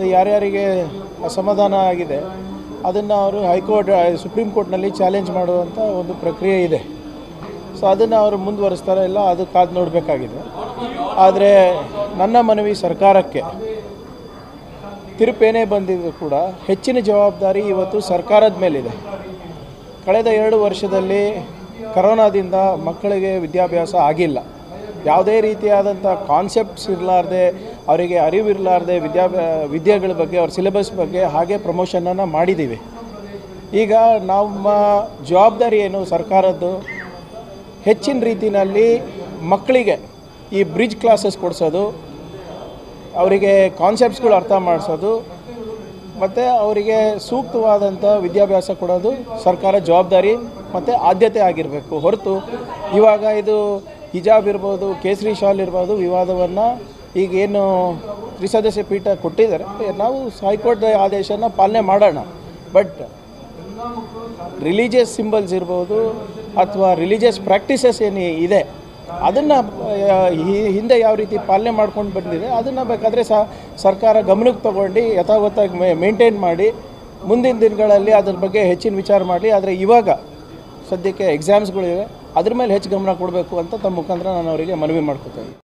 ಯಾರ್ಯಾರಿಗೆ ಅಸಮಾಧಾನ ಆಗಿದೆ ಅದನ್ನು ಅವರು ಹೈಕೋರ್ಟ್ ಸುಪ್ರೀಂ ಕೋರ್ಟ್ನಲ್ಲಿ ಚಾಲೆಂಜ್ ಮಾಡುವಂಥ ಒಂದು ಪ್ರಕ್ರಿಯೆ ಇದೆ ಸೊ ಅದನ್ನು ಅವರು ಮುಂದುವರಿಸ್ತಾರೆ ಇಲ್ಲ ಅದು ಕಾದು ನೋಡಬೇಕಾಗಿದೆ ಆದರೆ ನನ್ನ ಮನವಿ ಸರ್ಕಾರಕ್ಕೆ ತೀರ್ಪೇನೇ ಬಂದಿದ್ದು ಕೂಡ ಹೆಚ್ಚಿನ ಜವಾಬ್ದಾರಿ ಇವತ್ತು ಸರ್ಕಾರದ ಮೇಲಿದೆ ಕಳೆದ ಎರಡು ವರ್ಷದಲ್ಲಿ ಕರೋನಾದಿಂದ ಮಕ್ಕಳಿಗೆ ವಿದ್ಯಾಭ್ಯಾಸ ಆಗಿಲ್ಲ ಯಾವುದೇ ರೀತಿಯಾದಂಥ ಕಾನ್ಸೆಪ್ಟ್ಸ್ ಇರಲಾರ್ದೆ ಅವರಿಗೆ ಅರಿವಿರಲಾರ್ದೆ ವಿದ್ಯಾಭ್ಯಾ ವಿದ್ಯೆಗಳ ಬಗ್ಗೆ ಅವ್ರ ಸಿಲೆಬಸ್ ಬಗ್ಗೆ ಹಾಗೆ ಪ್ರಮೋಷನನ್ನು ಮಾಡಿದ್ದೀವಿ ಈಗ ನಮ್ಮ ಜವಾಬ್ದಾರಿ ಏನು ಸರ್ಕಾರದ್ದು ಹೆಚ್ಚಿನ ರೀತಿಯಲ್ಲಿ ಮಕ್ಕಳಿಗೆ ಈ ಬ್ರಿಡ್ಜ್ ಕ್ಲಾಸಸ್ ಕೊಡಿಸೋದು ಅವರಿಗೆ ಕಾನ್ಸೆಪ್ಟ್ಸ್ಗಳು ಅರ್ಥ ಮಾಡಿಸೋದು ಮತ್ತು ಅವರಿಗೆ ಸೂಕ್ತವಾದಂಥ ವಿದ್ಯಾಭ್ಯಾಸ ಕೊಡೋದು ಸರ್ಕಾರ ಜವಾಬ್ದಾರಿ ಮತ್ತು ಆದ್ಯತೆ ಆಗಿರಬೇಕು ಹೊರತು ಇವಾಗ ಇದು ಹಿಜಾಬ್ ಇರ್ಬೋದು ಕೇಸರಿ ಶಾಲ್ ಇರ್ಬೋದು ವಿವಾದವನ್ನು ಈಗೇನು ತ್ರಿಸದಸ್ಯ ಪೀಠ ಕೊಟ್ಟಿದ್ದಾರೆ ನಾವು ಹೈಕೋರ್ಟ್ ಆದೇಶನ ಪಾಲನೆ ಮಾಡೋಣ ಬಟ್ ರಿಲಿಜಿಯಸ್ ಸಿಂಬಲ್ಸ್ ಇರ್ಬೋದು ಅಥವಾ ರಿಲಿಜಿಯಸ್ ಪ್ರಾಕ್ಟೀಸಸ್ ಏನು ಇದೆ ಅದನ್ನು ಹಿಂದೆ ಯಾವ ರೀತಿ ಪಾಲನೆ ಮಾಡ್ಕೊಂಡು ಬಂದಿದೆ ಅದನ್ನು ಬೇಕಾದರೆ ಸಹ ಸರ್ಕಾರ ಗಮನಕ್ಕೆ ತಗೊಂಡು ಯಥಾವತ್ತಾಗಿ ಮೇ ಮೇಂಟೈನ್ ಮಾಡಿ ಮುಂದಿನ ದಿನಗಳಲ್ಲಿ ಅದ್ರ ಬಗ್ಗೆ ಹೆಚ್ಚಿನ ವಿಚಾರ ಮಾಡಲಿ ಆದರೆ ಇವಾಗ ಸದ್ಯಕ್ಕೆ ಎಕ್ಸಾಮ್ಸ್ಗಳಿವೆ ಅದ್ರ ಮೇಲೆ ಹೆಚ್ಚು ಗಮನ ಕೊಡಬೇಕು ಅಂತ ತಮ್ಮ ಮುಖಾಂತರ ನಾನು ಅವರಿಗೆ ಮನವಿ ಮಾಡ್ಕೊತೇನೆ